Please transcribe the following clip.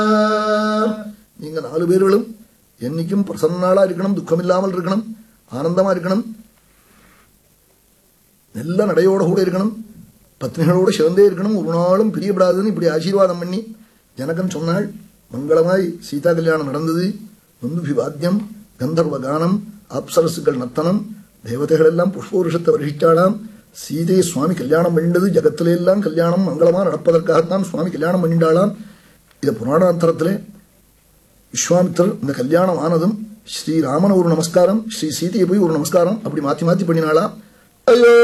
நீங்க நாலு பேர்களும் என்னைக்கும் பிரசன்னாளா இருக்கணும் துக்கம் இல்லாமல் இருக்கணும் ஆனந்தமா இருக்கணும் நல்ல நடையோட கூட இருக்கணும் பத்னிகளோடு சேர்ந்தே இருக்கணும் ஒரு நாளும் பிரியப்படாதுன்னு இப்படி ஆசீர்வாதம் பண்ணி ஜனகன் சொன்னாள் மங்களமாய் சீதா கல்யாணம் நடந்தது முந்துபி வாத்தியம் கந்தர்வ கானம் அப்சரசுகள் நத்தனம் தேவதைகள் எல்லாம் புஷ்பவருஷத்தை வருஷிச்சாளாம் சீதையை சுவாமி கல்யாணம் பண்ணிண்டது ஜகத்திலே எல்லாம் கல்யாணம் மங்களமா நடப்பதற்காகத்தான் சுவாமி கல்யாணம் பண்ணிண்டாளாம் இதை புராணாந்தரத்திலே விஸ்வாமித்தர் இந்த கல்யாணம் ஆனதும் ஸ்ரீராமன் ஒரு நமஸ்காரம் ஸ்ரீ சீதையை போய் ஒரு நமஸ்காரம் அப்படி மாத்தி மாத்தி பண்ணினாளா ஐயோ